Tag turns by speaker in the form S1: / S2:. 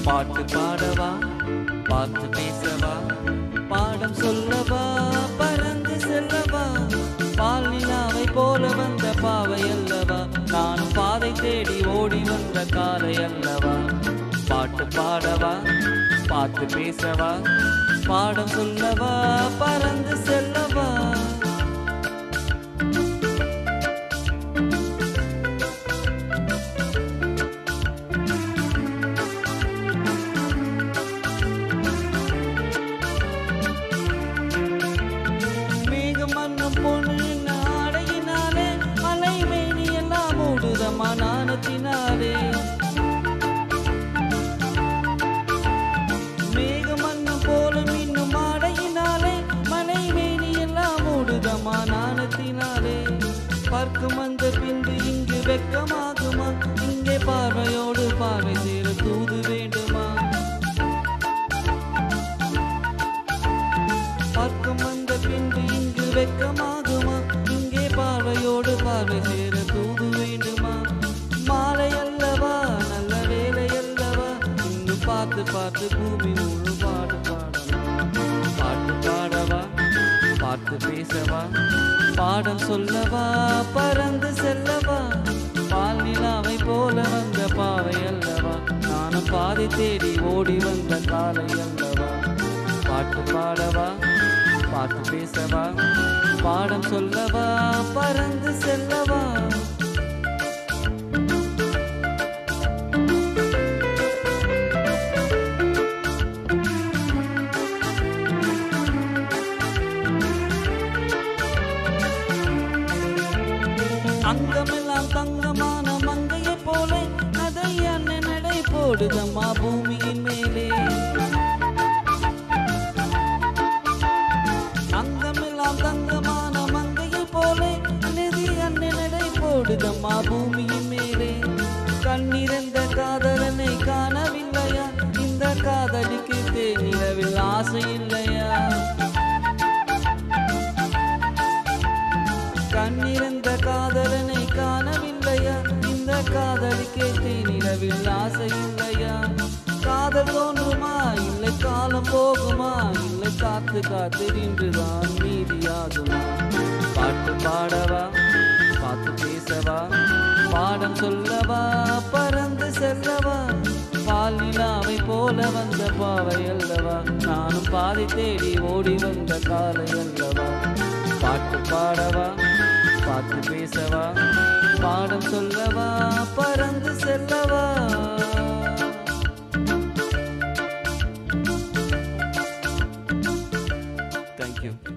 S1: பாட்டு பாடவா பார்த்து பேசவா பாடம் சொல்லவா பறந்து செல்லவா பால் நிலாவை போல வந்த பாவை அல்லவா நானும் பாதை தேடி ஓடி வந்த காலை அல்லவா பாட்டு பாடவா பார்த்து பேசவா பாடம் சொல்லவா பறந்து செல்லவா மேகம் மன்னம் பொண்ணு ஆடையினாலே மலை மேனி எல்லாம் மூடுதமா நாணத்தினாலே மேகம் மன்னம் போல மின்னும் ஆடையினாலே மலை மேனி எல்லாம் மூடுதமா நாணத்தினாலே பார்க்கும் அந்த பின்பு இங்கு வெக்கமாகுமா இங்கே பார்வையோடு பார்வை சேர தூது வேண்டுமா பார்க்கும் அந்த பின்பு இங்கு வெக்கமாகுமா இங்கே பார்வையோடு பார்வை சேர தூது வேண்டுமா மாலை அல்லவா நல்ல வேலை அல்லவா இங்கு பார்த்து பார்த்து பூமி முழு பாடு பாடலாம் பாட்டு பாடவா பார்த்து பேசவா பாடம் சொல்லவா பறந்து செல்லவா பால் நிலாவை போல வந்த பாவை அல்லவா நானும் பாதை தேடி ஓடி வந்த காலை அல்லவா பாட்டு பாடவா பார்த்து பேசவா பாடம் சொல்லவா பறந்து செல்லவா அங்கமெல்லாம் தங்கமான மங்கையை போல அதை அண்ணன் நடை போடுதம்மா பூமியின் மேலே அங்கமெல்லாம் தங்கமான மங்கையை போல நிதி அண்ணன் நடை போடுதம்மா பூமியின் மேலே கண்ணிறந்த காதலனை காணவில்லையா இந்த காதலிக்கு தேனிலவில் ஆசை இல்லையா கண்ணிறந்த காதலனை காணவில்லையா இந்த காதலிக்கே தேனிலவில் ஆசை இல்லையா காதல் தோன்றுமா இல்லை காலம் போகுமா இல்லை காத்து காத்து நின்றுதான் மீதியாகுமா பாட்டு பாடவா பார்த்து பேசவா பாடம் சொல்லவா பறந்து செல்லவா பால் நிலாவை போல வந்த பாவை அல்லவா நானும் பாதை தேடி ஓடி வந்த காலை அல்லவா பாட்டு பாடவா பார்த்து பேசவா பாடம் சொல்லவா பறந்து செல்லவா தேங்க்யூ